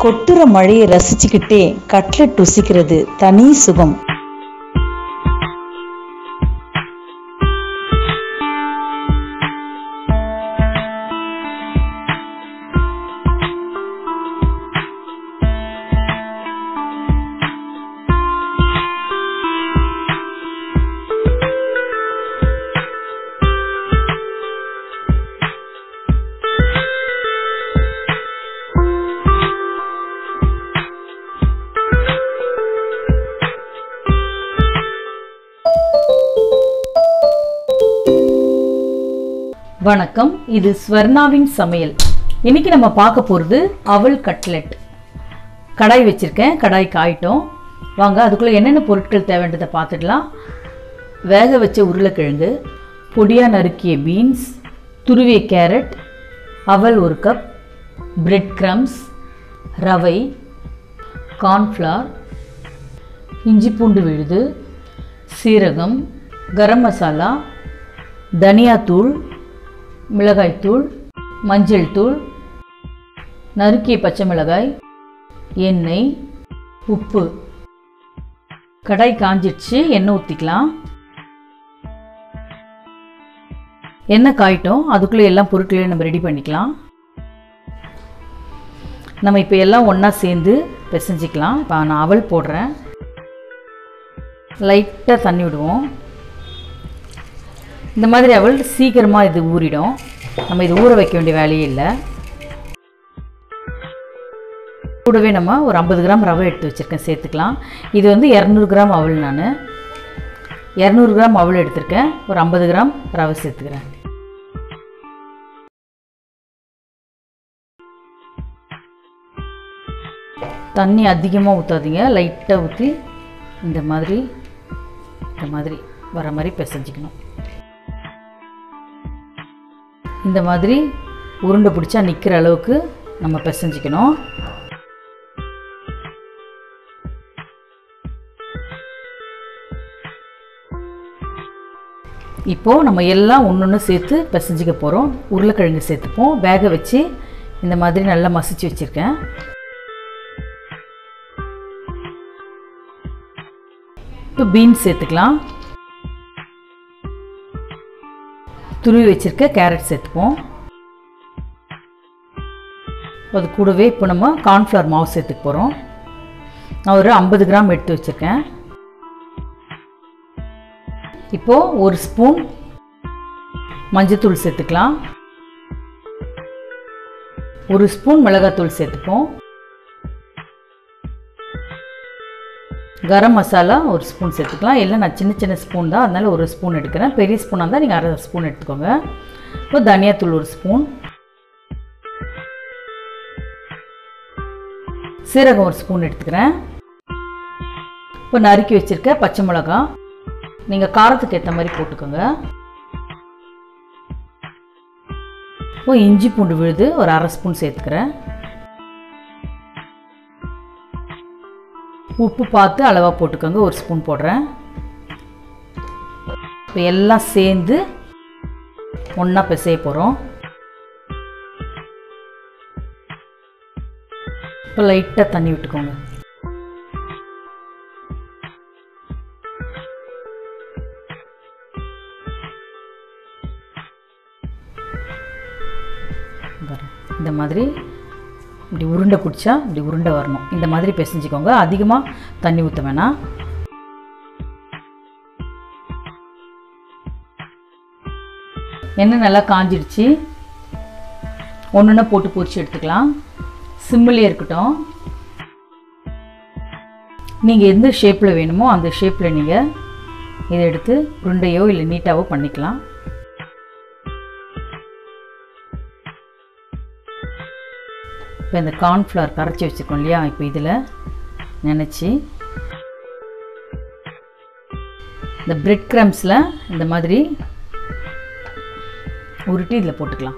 கொட்டுற மழையை ரசிச்சுக்கிட்டே கட்லெட் ருசிக்கிறது தனி சுகம் வணக்கம் இது ஸ்வர்ணாவின் சமையல் இன்னைக்கு நம்ம பார்க்க போகிறது அவல் கட்லெட் கடாய் வச்சுருக்கேன் கடாய் காயிட்டோம் வாங்க அதுக்குள்ளே என்னென்ன பொருட்கள் தேவைன்றதை பார்த்துடலாம் வேக வச்ச உருளைக்கிழங்கு பொடியாக நறுக்கிய பீன்ஸ் துருவிய கேரட் அவல் ஒரு கப் பிரெட் க்ரம்ஸ் ரவை கார்ன்ஃப்ளவர் இஞ்சி பூண்டு விழுது சீரகம் கரம் மசாலா தனியாத்தூள் மிளகாய்த்தூள் மஞ்சள் தூள் நறுக்கிய பச்சை மிளகாய் எண்ணெய் உப்பு கடாய் காஞ்சிடுச்சு எண்ணெய் ஊற்றிக்கலாம் எண்ணெய் காயிட்டோம் அதுக்குள்ளே எல்லா பொருட்களையும் நம்ம ரெடி பண்ணிக்கலாம் நம்ம இப்போ எல்லாம் ஒன்றா சேர்ந்து பிசைஞ்சிக்கலாம் இப்போ நான் அவல் போடுறேன் லைட்டாக தண்ணி விடுவோம் இந்த மாதிரி அவள் சீக்கிரமாக இது ஊறிடும் நம்ம இது ஊற வைக்க வேண்டிய வேலையே இல்லை கூடவே நம்ம ஒரு ஐம்பது கிராம் ரவை எடுத்து வச்சுருக்கேன் சேர்த்துக்கலாம் இது வந்து இரநூறு கிராம் அவல் நான் இரநூறு கிராம் அவல் எடுத்திருக்கேன் ஒரு ஐம்பது கிராம் ரவை சேர்த்துக்கிறேன் தண்ணி அதிகமாக ஊற்றாதீங்க லைட்டாக ஊற்றி இந்த மாதிரி இந்த மாதிரி வர மாதிரி பிசைஞ்சிக்கணும் இந்த மாதிரி உருண்டை பிடிச்சா நிற்கிற அளவுக்கு நம்ம பிசைஞ்சிக்கணும் இப்போது நம்ம எல்லாம் ஒன்று ஒன்று சேர்த்து பிசைஞ்சிக்க போகிறோம் உருளைக்கிழங்கு சேர்த்துப்போம் வேக வச்சு இந்த மாதிரி நல்லா மசிச்சு வச்சுருக்கேன் இப்போ பீன்ஸ் சேர்த்துக்கலாம் துருவி வச்சுருக்க கேரட் சேர்த்துப்போம் அது கூடவே இப்போ நம்ம கார்ன்ஃப்ளவர் மாவு சேர்த்துக்க போகிறோம் நான் ஒரு ஐம்பது கிராம் எடுத்து வச்சுருக்கேன் இப்போது ஒரு ஸ்பூன் மஞ்சத்தூள் சேர்த்துக்கலாம் ஒரு ஸ்பூன் மிளகாத்தூள் சேர்த்துப்போம் கரம் மசாலா ஒரு ஸ்பூன் சேர்த்துக்கலாம் இல்லை நான் சின்ன சின்ன ஸ்பூன் தான் அதனால் ஒரு ஸ்பூன் எடுக்கிறேன் பெரிய ஸ்பூனாக இருந்தால் நீங்கள் அரை ஸ்பூன் எடுத்துக்கோங்க இப்போ தனியாத்தூள் ஒரு ஸ்பூன் சீரகம் ஒரு ஸ்பூன் எடுத்துக்கிறேன் இப்போ நறுக்கி வச்சுருக்க பச்சை மிளகா நீங்கள் காரத்துக்கு ஏற்ற மாதிரி போட்டுக்கோங்க இப்போ இஞ்சி பூண்டு விழுது ஒரு அரை ஸ்பூன் சேர்த்துக்கிறேன் உப்பு பார்த்து அளவாக போட்டுக்கோங்க ஒரு ஸ்பூன் போடுறேன் இப்போ எல்லாம் சேர்ந்து ஒன்றா பிசைய போகிறோம் இப்போ லைட்டாக தண்ணி விட்டுக்கோங்க இந்த மாதிரி இப்படி உருண்டை பிடிச்சா இப்படி உருண்டை வரணும் இந்த மாதிரி பிசைஞ்சிக்கோங்க அதிகமாக தண்ணி ஊற்ற வேணாம் எண்ணெய் நல்லா காஞ்சிடுச்சு ஒன்று ஒன்றா போட்டு பொரிச்சு எடுத்துக்கலாம் சிம்மிலே இருக்கட்டும் நீங்கள் எந்த ஷேப்பில் வேணுமோ அந்த ஷேப்பில் நீங்கள் இதை எடுத்து உருண்டையோ இல்லை நீட்டாவோ பண்ணிக்கலாம் இப்போ இந்த கார்ன்ஃப்ளவர் கரைச்சி வச்சுருக்கோம் இல்லையா இப்போ இதில் நினச்சி இந்த பிரெட் க்ரம்ஸில் இந்த மாதிரி உருட்டி இதில் போட்டுக்கலாம்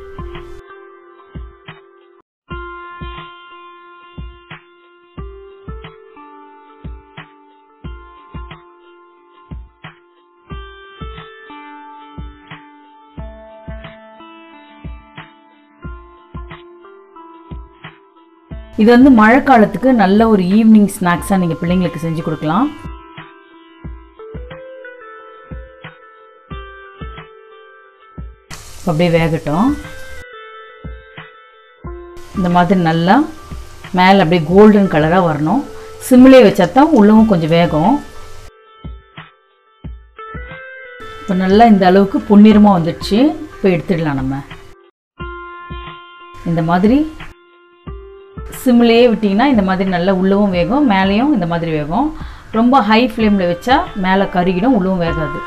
இது வந்து மழை காலத்துக்கு நல்ல ஒரு ஈவினிங் ஸ்நாக்ஸாக நீங்கள் பிள்ளைங்களுக்கு செஞ்சு கொடுக்கலாம் அப்படியே வேகட்டும் இந்த மாதிரி நல்லா மேலே அப்படியே கோல்டன் கலராக வரணும் சிம்மிலே வச்சா தான் உள்ளவும் கொஞ்சம் வேகும் இப்போ நல்லா இந்த அளவுக்கு பொன்னிறமாக வந்துடுச்சு இப்போ எடுத்துடலாம் நம்ம இந்த மாதிரி சிம்லேயே விட்டிங்கன்னா இந்த மாதிரி நல்லா உள்ளவும் வேகும் மேலேயும் இந்த மாதிரி வேகும் ரொம்ப ஹை ஃப்ளேமில் வச்சா மேலே கருகிடும் உள்ளவும் வேகாது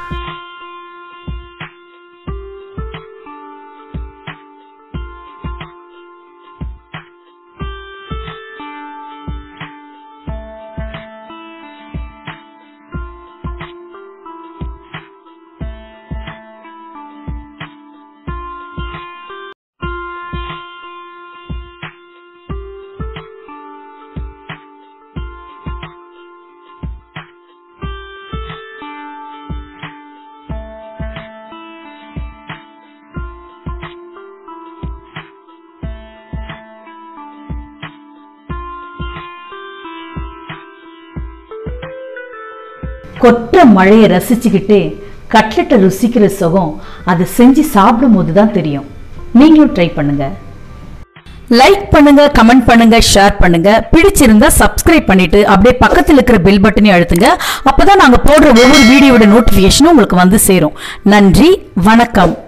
கொற்ற மழையை ரசிச்சுக்கிட்டு கட்லெட்டை ருசிக்கிற சுகம் அதை செஞ்சு சாப்பிடும் போது தான் தெரியும் நீங்களும் ட்ரை பண்ணுங்க லைக் பண்ணுங்க கமெண்ட் பண்ணுங்க ஷேர் பண்ணுங்க பிடிச்சிருந்தா சப்ஸ்கிரைப் பண்ணிட்டு அப்படியே பக்கத்தில் இருக்கிற பெல் பட்டனையும் அழுத்துங்க அப்பதான் நாங்க போடுற ஒவ்வொரு வீடியோட நோட்டிபிகேஷனும் உங்களுக்கு வந்து சேரும் நன்றி வணக்கம்